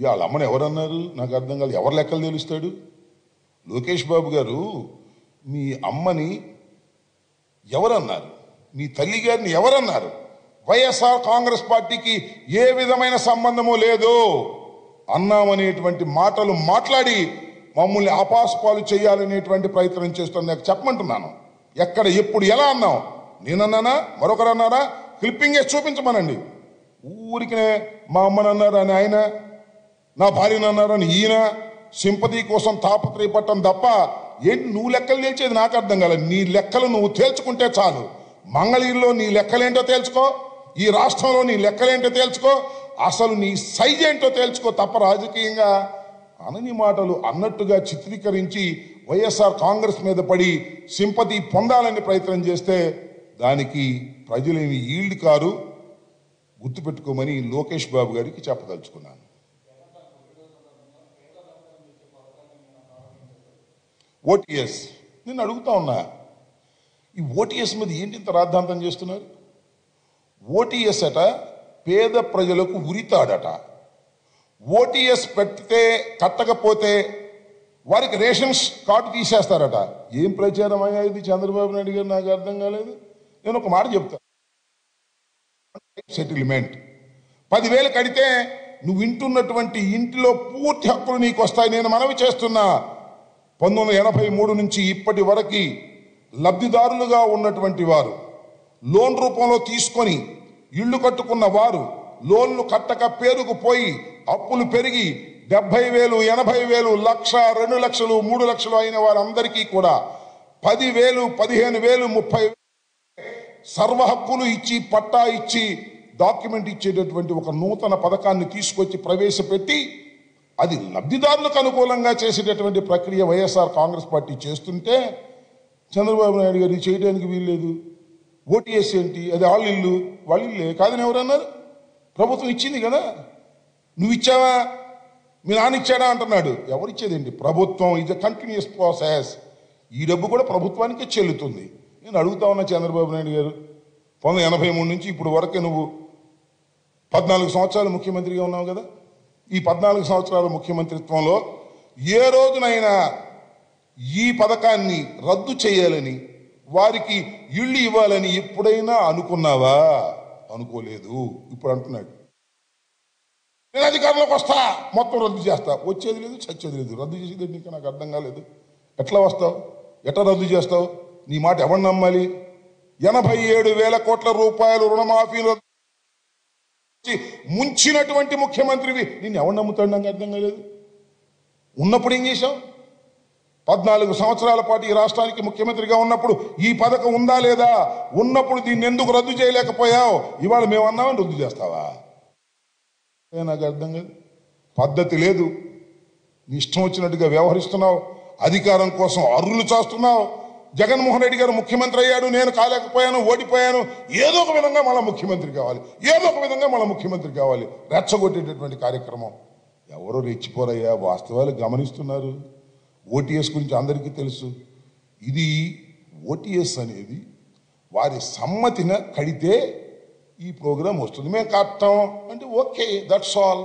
వాళ్ళ అమ్మని ఎవరన్నారు నాకు అర్థం కాదు ఎవరు లెక్కలు తెలుస్తాడు లోకేష్ బాబు గారు మీ అమ్మని ఎవరన్నారు మీ తల్లి గారిని ఎవరన్నారు వైఎస్ఆర్ కాంగ్రెస్ పార్టీకి ఏ విధమైన సంబంధము లేదు అన్నామనేటువంటి మాటలు మాట్లాడి మమ్మల్ని అపాస్పాలు చేయాలనేటువంటి ప్రయత్నం చేస్తుంది నాకు చెప్పమంటున్నాను ఎక్కడ ఎప్పుడు ఎలా అన్నాం నేనన్నానా మరొకరు అన్నారా క్లిప్పింగే చూపించమనండి ఊరికినే మా అమ్మనన్నారు అని ఆయన నా భార్యనన్నారని ఈయన సింపతి కోసం తాపత్రయపట్టం తప్ప ఏంటి నువ్వు లెక్కలు తేల్చేది నాకు అర్థం కాలేదు నీ లెక్కలు నువ్వు తేల్చుకుంటే చాలు మంగళగిరిలో నీ లెక్కలేంటో తేల్చుకో ఈ రాష్ట్రంలో నీ లెక్కలేంటో తేల్చుకో అసలు నీ సైజ్ ఏంటో తేల్చుకో తప్ప రాజకీయంగా అనని మాటలు అన్నట్టుగా చిత్రీకరించి వైఎస్ఆర్ కాంగ్రెస్ మీద పడి సింపతి పొందాలని ప్రయత్నం చేస్తే దానికి ప్రజలేమి ఈల్డ్ కారు గుర్తుపెట్టుకోమని లోకేష్ బాబు గారికి చెప్పదలుచుకున్నాను ఓటీఎస్ నేను అడుగుతా ఉన్నా ఈ ఓటీఎస్ మీద ఏంటి ఇంత రాద్ధాంతం చేస్తున్నారు ఓటీఎస్ అట పేద ప్రజలకు ఉరితాడట ఓటీఎస్ పెడితే కట్టకపోతే వారికి రేషన్స్ కార్డు తీసేస్తారట ఏం ప్రచారం అయ్యా ఇది చంద్రబాబు నాయుడు గారు నాకు అర్థం కాలేదు నేను ఒక మాట చెప్తా సెటిల్మెంట్ పదివేలు కడితే నువ్వు వింటున్నటువంటి ఇంటిలో పూర్తి హక్కులు నీకు వస్తాయి నేను మనవి చేస్తున్నా పంతొమ్మిది వందల ఎనభై మూడు నుంచి ఇప్పటి వరకు లబ్ధిదారులుగా ఉన్నటువంటి వారు లోన్ రూపంలో తీసుకొని ఇళ్లు కట్టుకున్న వారు లోన్లు కట్టక పేరుకుపోయి అప్పులు పెరిగి డెబ్బై వేలు ఎనభై వేలు లక్ష రెండు లక్షలు మూడు లక్షలు అయిన వారందరికీ కూడా పదివేలు పదిహేను వేలు ముప్పై సర్వ హక్కులు ఇచ్చి పట్టా ఇచ్చి డాక్యుమెంట్ ఇచ్చేటటువంటి ఒక నూతన పథకాన్ని తీసుకొచ్చి ప్రవేశపెట్టి అది లబ్ధిదారులకు అనుకూలంగా చేసేటటువంటి ప్రక్రియ వైఎస్ఆర్ కాంగ్రెస్ పార్టీ చేస్తుంటే చంద్రబాబు నాయుడు గారు ఇది చేయడానికి వీల్లేదు ఓటీఎస్ ఏంటి అది వాళ్ళ ఇల్లు వాళ్ళ ఇల్లే కాదని ఎవరన్నారు ప్రభుత్వం ఇచ్చింది కదా నువ్వు ఇచ్చావా మీ నాన్న ఇచ్చాడా అంటున్నాడు ఎవరు ఇచ్చేదేంటి ప్రభుత్వం ఇది కంటిన్యూస్ ప్రాసెస్ ఈ డబ్బు కూడా ప్రభుత్వానికే చెల్లుతుంది నేను అడుగుతా ఉన్నా చంద్రబాబు నాయుడు గారు పంతొమ్మిది ఎనభై మూడు నుంచి ఇప్పుడు వరకే నువ్వు పద్నాలుగు సంవత్సరాలు ముఖ్యమంత్రిగా ఉన్నావు కదా ఈ పద్నాలుగు సంవత్సరాల ముఖ్యమంత్రిత్వంలో ఏ రోజునైనా ఈ పథకాన్ని రద్దు చేయాలని వారికి ఇళ్ళు ఇవ్వాలని ఎప్పుడైనా అనుకున్నావా అనుకోలేదు ఇప్పుడు అంటున్నాడు నేను అధికారంలోకి వస్తా మొత్తం రద్దు చేస్తా వచ్చేది లేదు చచ్చేది లేదు రద్దు చేసేది నీకు నాకు అర్థం కాలేదు ఎట్లా వస్తావు ఎట్లా రద్దు చేస్తావు నీ మాట ఎవరు నమ్మాలి ఎనభై ఏడు వేల కోట్ల రూపాయలు రుణమాఫీ రద్దు చేసి ముంచినటువంటి ముఖ్యమంత్రివి నేను ఎవరు నమ్ముతాడు నాకు అర్థం కాలేదు ఉన్నప్పుడు ఏం చేశావు పద్నాలుగు సంవత్సరాల పాటు ఈ రాష్ట్రానికి ముఖ్యమంత్రిగా ఉన్నప్పుడు ఈ పథకం ఉందా లేదా ఉన్నప్పుడు దీన్ని ఎందుకు రద్దు చేయలేకపోయావు ఇవాళ మేము అన్నామని రద్దు చేస్తావా ఏ నాకు అర్థం కాదు పద్ధతి లేదు నీ ఇష్టం వచ్చినట్టుగా వ్యవహరిస్తున్నావు అధికారం కోసం అర్రులు చాస్తున్నావు జగన్మోహన్ రెడ్డి గారు ముఖ్యమంత్రి అయ్యాడు నేను కాలేకపోయాను ఓడిపోయాను ఏదో ఒక విధంగా మళ్ళీ ముఖ్యమంత్రి కావాలి ఏదో ఒక విధంగా మళ్ళీ ముఖ్యమంత్రి కావాలి రెచ్చగొట్టేటటువంటి కార్యక్రమం ఎవరో రెచ్చిపోరయ్యా వాస్తవాలు గమనిస్తున్నారు ఓటీఎస్ గురించి అందరికీ తెలుసు ఇది ఓటీఎస్ అనేది వారి సమ్మతిన కడితే ఈ ప్రోగ్రాం వస్తుంది మేము కట్టాం అంటే ఓకే దట్స్ ఆల్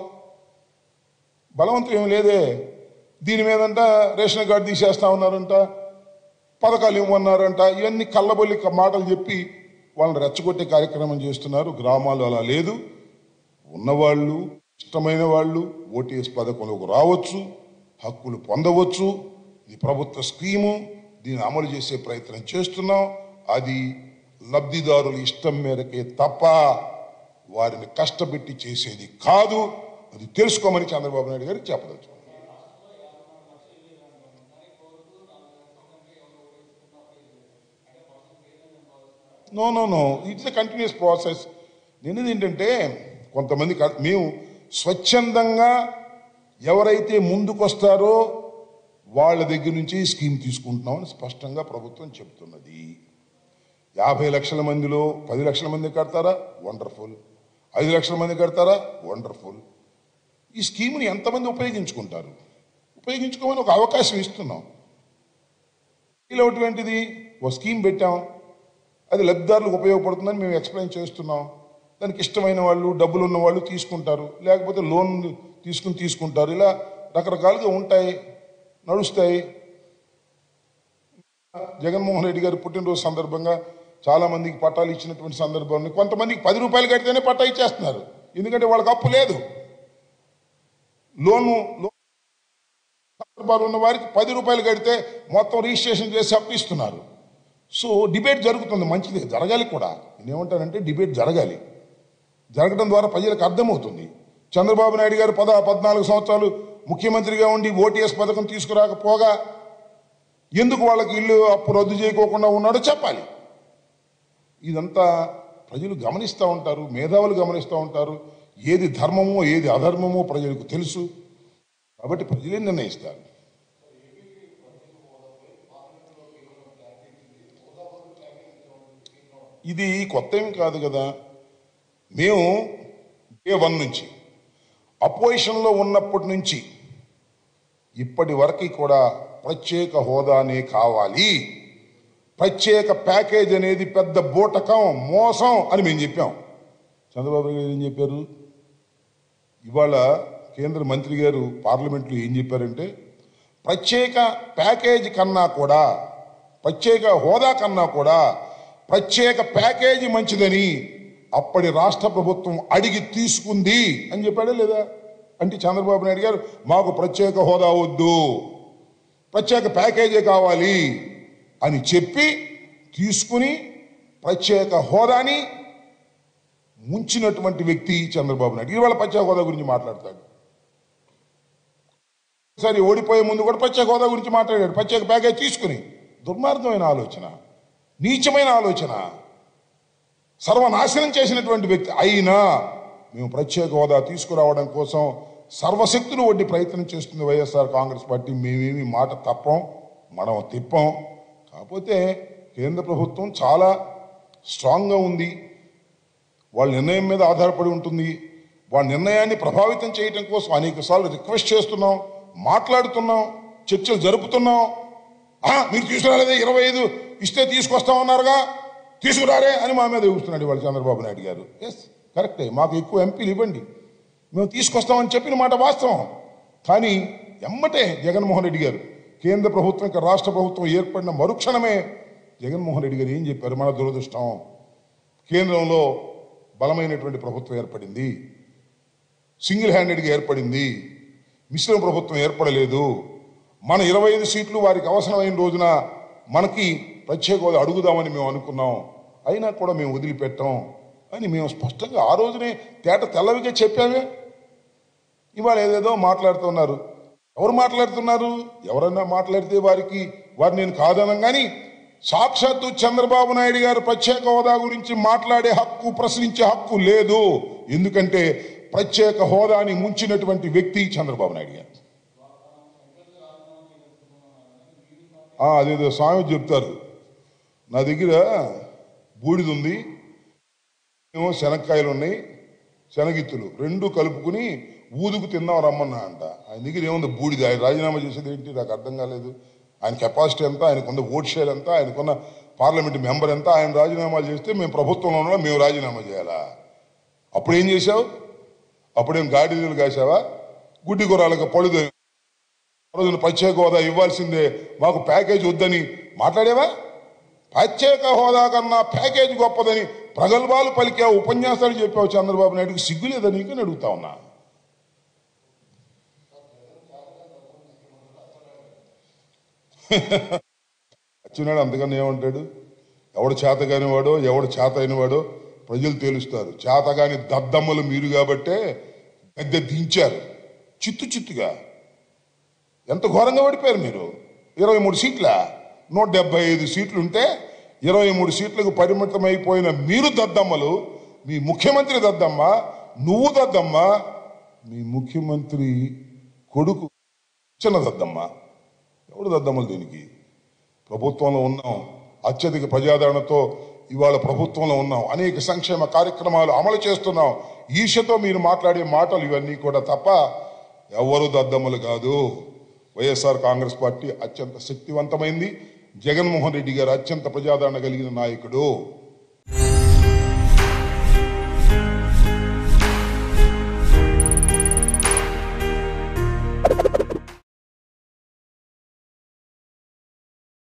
బలవంతం ఏం లేదే దీని మీదంట రేషన్ కార్డు తీసేస్తా ఉన్నారంట పథకాలు ఇవ్వమన్నారంట ఇవన్నీ కళ్ళబొల్లి క- మాటలు చెప్పి వాళ్ళని రెచ్చగొట్టే కార్యక్రమం చేస్తున్నారు గ్రామాలు అలా లేదు ఉన్నవాళ్ళు ఇష్టమైన వాళ్ళు ఓటీఎస్ పథకంలోకి రావచ్చు హక్కులు పొందవచ్చు ఇది ప్రభుత్వ స్కీము దీన్ని అమలు చేసే ప్రయత్నం చేస్తున్నాం అది లబ్ధిదారుల ఇష్టం మేరకే తప్ప వారిని కష్టపెట్టి చేసేది కాదు అది తెలుసుకోమని చంద్రబాబు నాయుడు గారికి చెప్పదలుచు no no no it's a continuous process నేను ఏంటంటే కొంతమంది క- మేము స్వచ్ఛందంగా ఎవరైతే ముందుకొస్తారో వాళ్ళ దగ్గర నుంచి ఈ స్కీమ్ తీసుకుంటున్నామని స్పష్టంగా ప్రభుత్వం చెప్తున్నది యాభై లక్షల మందిలో పది లక్షల మంది కడతారా వండర్ఫుల్ ఐదు లక్షల మంది కడతారా వండర్ఫుల్ ఈ స్కీమ్ని ఎంతమంది ఉపయోగించుకుంటారు ఉపయోగించుకోమని ఒక అవకాశం ఇస్తున్నాం ఇలా ఒకటిది ఓ స్కీమ్ పెట్టాం అది లబ్ధిదారులకు ఉపయోగపడుతుందని మేము ఎక్స్ప్లెయిన్ చేస్తున్నాం దానికి ఇష్టమైన వాళ్ళు డబ్బులు ఉన్న వాళ్ళు తీసుకుంటారు లేకపోతే లోన్ తీసుకుని తీసుకుంటారు ఇలా రకరకాలుగా ఉంటాయి నడుస్తాయి జగన్మోహన్ రెడ్డి గారి పుట్టినరోజు సందర్భంగా చాలా మందికి పట్టాలు ఇచ్చినటువంటి సందర్భంలో కొంతమందికి పది రూపాయలు కడితేనే పట్టా ఇచ్చేస్తున్నారు ఎందుకంటే వాళ్ళకి అప్పు లేదు లోను లోన్ సందర్భాలు ఉన్న వారికి పది రూపాయలు కడితే మొత్తం రిజిస్ట్రేషన్ చేసి అప్పు ఇస్తున్నారు సో డిబేట్ జరుగుతుంది మంచిది జరగాలి కూడా నేనేమంటానంటే డిబేట్ జరగాలి జరగడం ద్వారా ప్రజలకు అర్థమవుతుంది చంద్రబాబు నాయుడు గారు పద పద్నాలుగు సంవత్సరాలు ముఖ్యమంత్రిగా ఉండి ఓటీఎస్ పథకం తీసుకురాకపోగా ఎందుకు వాళ్ళకి ఇల్లు అప్పు రద్దు చేయకోకుండా ఉన్నాడో చెప్పాలి ఇదంతా ప్రజలు గమనిస్తూ ఉంటారు మేధావులు గమనిస్తూ ఉంటారు ఏది ధర్మమో ఏది అధర్మమో ప్రజలకు తెలుసు కాబట్టి ప్రజలే నిర్ణయిస్తారు ఇది కొత్త ఏమి కాదు కదా మేము డే వన్ నుంచి అపోజిషన్లో ఉన్నప్పటి నుంచి ఇప్పటి వరకు కూడా ప్రత్యేక హోదానే కావాలి ప్రత్యేక ప్యాకేజ్ అనేది పెద్ద బూటకం మోసం అని మేము చెప్పాం చంద్రబాబు నాయుడు గారు ఏం చెప్పారు ఇవాళ కేంద్ర మంత్రి గారు పార్లమెంట్లో ఏం చెప్పారంటే ప్రత్యేక ప్యాకేజ్ కన్నా కూడా ప్రత్యేక హోదా కన్నా కూడా ప్రత్యేక ప్యాకేజీ మంచిదని అప్పటి రాష్ట్ర ప్రభుత్వం అడిగి తీసుకుంది అని చెప్పాడా లేదా అంటే చంద్రబాబు నాయుడు గారు మాకు ప్రత్యేక హోదా వద్దు ప్రత్యేక ప్యాకేజీ కావాలి అని చెప్పి తీసుకుని ప్రత్యేక హోదాని ముంచినటువంటి వ్యక్తి చంద్రబాబు నాయుడు ఇవాళ ప్రత్యేక హోదా గురించి మాట్లాడతాడు సరే ఓడిపోయే ముందు కూడా ప్రత్యేక హోదా గురించి మాట్లాడాడు ప్రత్యేక ప్యాకేజ్ తీసుకుని దుర్మార్గమైన ఆలోచన నీచమైన ఆలోచన సర్వనాశనం చేసినటువంటి వ్యక్తి అయినా మేము ప్రత్యేక హోదా తీసుకురావడం కోసం సర్వశక్తులు వడ్డీ ప్రయత్నం చేస్తుంది వైఎస్ఆర్ కాంగ్రెస్ పార్టీ మేమేమి మాట తప్పం మనం తిప్పం కాకపోతే కేంద్ర ప్రభుత్వం చాలా స్ట్రాంగ్గా ఉంది వాళ్ళ నిర్ణయం మీద ఆధారపడి ఉంటుంది వాళ్ళ నిర్ణయాన్ని ప్రభావితం చేయడం కోసం అనేక సార్లు రిక్వెస్ట్ చేస్తున్నాం మాట్లాడుతున్నాం చర్చలు జరుపుతున్నాం "ఆ, మీరు తీసుకురాలేదే ఇరవై ఐదు ఇస్తే తీసుకొస్తామన్నారుగా తీసుకురారే అని మా మీద ఊస్తున్నాడు ఇవాళ చంద్రబాబు నాయుడు గారు ఎస్ కరెక్టే మాకు ఎక్కువ ఎంపీలు ఇవ్వండి మేము తీసుకొస్తామని చెప్పిన మాట వాస్తవం కానీ ఎమ్మటే జగన్మోహన్ రెడ్డి గారు కేంద్ర ప్రభుత్వం ఇంకా రాష్ట్ర ప్రభుత్వం ఏర్పడిన మరుక్షణమే జగన్మోహన్ రెడ్డి గారు ఏం చెప్పారు మన దురదృష్టం కేంద్రంలో బలమైనటువంటి ప్రభుత్వం ఏర్పడింది సింగిల్ హ్యాండెడ్గా ఏర్పడింది మిశ్రమ ప్రభుత్వం ఏర్పడలేదు మన ఇరవై ఐదు సీట్లు వారికి అవసరమైన రోజున మనకి ప్రత్యేక హోదా అడుగుదామని మేము అనుకున్నాం అయినా కూడా మేము వదిలిపెట్టాం అని మేము స్పష్టంగా ఆ రోజునే తేట తెల్లవిగా చెప్పామే ఇవాళ ఏదేదో మాట్లాడుతున్నారు ఎవరు మాట్లాడుతున్నారు ఎవరన్నా మాట్లాడితే వారికి వారు నేను కాదనం కానీ సాక్షాత్తు చంద్రబాబు నాయుడు గారు ప్రత్యేక హోదా గురించి మాట్లాడే హక్కు ప్రశ్నించే హక్కు లేదు ఎందుకంటే ప్రత్యేక హోదాని ముంచినటువంటి వ్యక్తి చంద్రబాబు నాయుడు గారు ఆ, అదేదో స్వామి చెప్తారు నా దగ్గర బూడిద ఉంది ఏమో శనక్కాయలు ఉన్నాయి శనగిత్తులు రెండు కలుపుకుని ఊదుకు తిందాం రమ్మన్నా అంట ఆయన దగ్గర ఏముంది బూడిద ఆయన రాజీనామా చేసేది ఏంటి నాకు అర్థం కాలేదు ఆయన కెపాసిటీ ఎంత ఆయనకున్న ఓట్ షేర్ ఎంత ఆయనకున్న పార్లమెంట్ మెంబర్ ఎంత ఆయన రాజీనామా చేస్తే మేము ప్రభుత్వంలో ఉన్నా మేము రాజీనామా చేయాలా అప్పుడేం చేశావు అప్పుడేం గాడిదలు కాసావా గుడ్డి గుర్రాలకు పழுదు ఆ రోజున ప్రత్యేక హోదా ఇవ్వాల్సిందే మాకు ప్యాకేజ్ వద్దని మాట్లాడేవా ప్రత్యేక హోదా కన్నా ప్యాకేజ్ గొప్పదని ప్రగల్భాలు పలికావు ఉపన్యాసాలు చెప్పావు చంద్రబాబు నాయుడుకి సిగ్గు లేదా నీకు అని అడుగుతా ఉన్నా వచ్చినాడు అంతకన్నా ఏమంటాడు ఎవడు చేత కానివాడో ఎవడు చేత అయినవాడో ప్రజలు తేలుస్తారు చేతగాని దద్దమ్మలు మీరు కాబట్టే గద్దె దించారు చిత్తు చిత్తుగా ఎంత ఘోరంగా పడిపోయారు మీరు ఇరవై మూడు సీట్ల నూట డెబ్బై ఐదు సీట్లు ఉంటే ఇరవై మూడు సీట్లకు పరిమితమైపోయిన మీరు దద్దమ్మలు మీ ముఖ్యమంత్రి దద్దమ్మ నువ్వు దద్దమ్మ మీ ముఖ్యమంత్రి కొడుకు చిన్న దద్దమ్మ ఎవడు దద్దమ్మలు దీనికి ప్రభుత్వంలో ఉన్నాం అత్యధిక ప్రజాదరణతో ఇవాళ ప్రభుత్వంలో ఉన్నాం అనేక సంక్షేమ కార్యక్రమాలు అమలు చేస్తున్నాం ఈర్ష్యతో మీరు మాట్లాడే మాటలు ఇవన్నీ కూడా తప్ప ఎవరు దద్దమ్మలు కాదు వైఎస్ఆర్ కాంగ్రెస్ పార్టీ అత్యంత శక్తివంతమైంది జగన్మోహన్ రెడ్డి గారు అత్యంత ప్రజాదరణ కలిగిన నాయకుడు